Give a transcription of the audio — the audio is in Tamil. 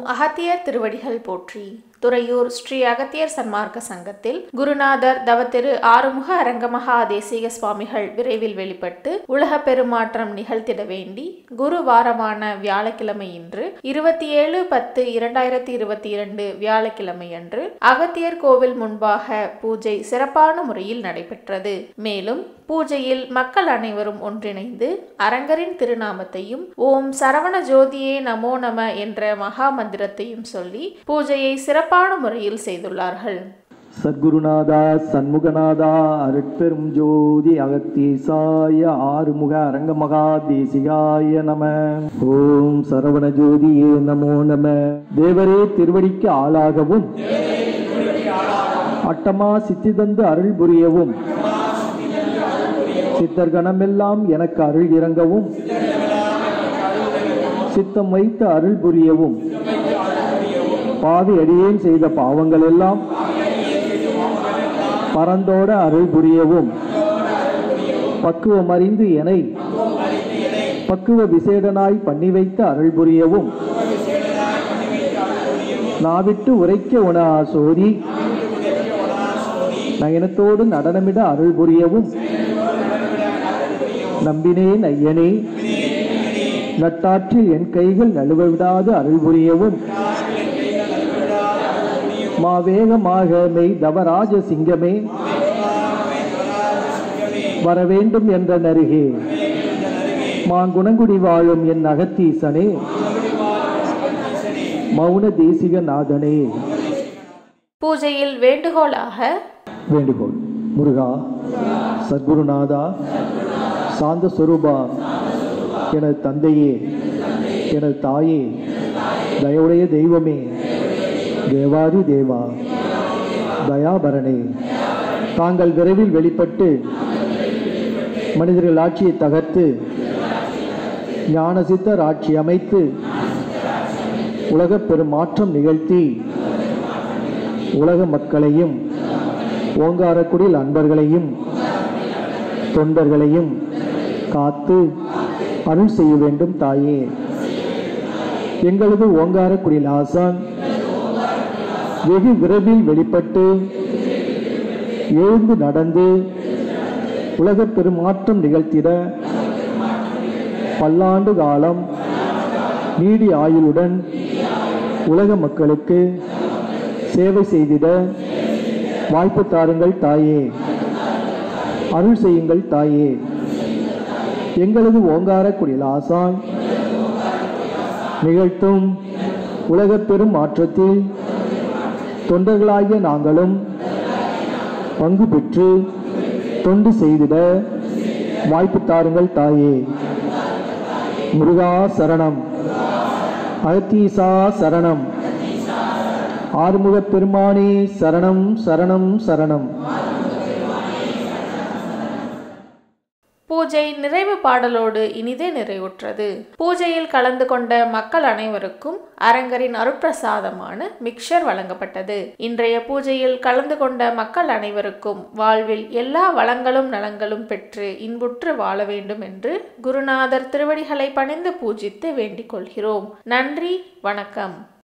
அகத்தியர் திருவடிகள் போற்றி துறையூர் ஸ்ரீ அகத்தியர் சன்மார்க்க சங்கத்தில் குருநாதர் தவத்திரு ஆறுமுக அரங்கமகா தேசிக சுவாமிகள் விரைவில் வெளிப்பட்டு உலக பெருமாற்றம் நிகழ்த்திட வேண்டி குரு வாரமான வியாழக்கிழமை இன்று இருபத்தி ஏழு பத்து இரண்டாயிரத்தி இருபத்தி இரண்டு வியாழக்கிழமை அன்று அகத்தியர் கோவில் முன்பாக பூஜை சிறப்பான முறையில் நடைபெற்றது மேலும் பூஜையில் மக்கள் அனைவரும் ஒன்றிணைந்து அரங்கரின் திருநாமத்தையும் ஓம் சரவண ஜோதியே நமோ நம என்ற மகா மந்திரத்தையும் சொல்லி பூஜையை சிறப்பான முறையில் செய்துள்ளார்கள் சத்குருநாதா சண்முகநாதா அருட்பெரும் ஜோதி அகத்தீசாய ஆறுமுக அரங்கமகா தேசிகாய நம ஓம் சரவண ஜோதியே நமோ நம தேவரே திருவடிக்கு ஆளாகவும் அட்டமா சித்தி தந்து அருள் புரியவும் சித்தர் கணமெல்லாம் எனக்கு அருள் இறங்கவும் சித்தம் வைத்து அருள் புரியவும் பாவி அடியேன் செய்த பாவங்கள் எல்லாம் பரந்தோட அருள் புரியவும் பக்குவம் அறிந்து எனை பக்குவ விசேடனாய் பண்ணி வைத்து அருள் புரியவும் நாவிட்டு உரைக்க உண சோதி நயனத்தோடு நடனமிட அருள் புரியவும் நம்பினேன் ஐயனே நட்டாற்றில் என் கைகள் நழுவ விடாது அருள் புரியவும் மாவேகமாக மெய் தவராஜ சிங்கமே வர வேண்டும் என்ற நருகே மாங்குணங்குடி வாழும் என் அகத்தீசனே மௌன தேசிக நாதனே பூஜையில் வேண்டுகோளாக வேண்டுகோள் முருகா சத்குருநாதா சாந்த சொரூபா எனது தந்தையே எனது தாயே தயவுடைய தெய்வமே தேவாதி தேவா தயாபரணே தாங்கள் விரைவில் வெளிப்பட்டு மனிதர்கள் ஆட்சியை தகர்த்து ஞானசித்தர் ஆட்சி அமைத்து உலகப் பெரும் மாற்றம் நிகழ்த்தி உலக மக்களையும் ஓங்காரக்குடில் அன்பர்களையும் தொண்டர்களையும் காத்து அருள் செய்ய வேண்டும் தாயே எங்களது ஓங்காரக்குடில் ஆசான் வெகு விரைவில் வெளிப்பட்டு எழுந்து நடந்து உலக பெருமாற்றம் நிகழ்த்திட பல்லாண்டு காலம் நீடி ஆயுளுடன் உலக மக்களுக்கு சேவை செய்திட வாய்ப்பு தாருங்கள் தாயே அருள் செய்யுங்கள் தாயே எங்களது ஓங்கார குடில் ஆசான் நிகழ்த்தும் உலகப் பெரும் மாற்றத்தில் தொண்டர்களாகிய நாங்களும் பங்கு பெற்று தொண்டு செய்திட வாய்ப்பு தாருங்கள் தாயே முருகா சரணம் அகத்தீசா சரணம் ஆறுமுகப் பெருமானே சரணம் சரணம் சரணம் பூஜை நிறைவு பாடலோடு இனிதே நிறைவுற்றது பூஜையில் கலந்து கொண்ட மக்கள் அனைவருக்கும் அரங்கரின் அருட்பிரசாதமான மிக்சர் வழங்கப்பட்டது இன்றைய பூஜையில் கலந்து கொண்ட மக்கள் அனைவருக்கும் வாழ்வில் எல்லா வளங்களும் நலங்களும் பெற்று இன்புற்று வாழ வேண்டும் என்று குருநாதர் திருவடிகளை பணிந்து பூஜித்து வேண்டிக் கொள்கிறோம் நன்றி வணக்கம்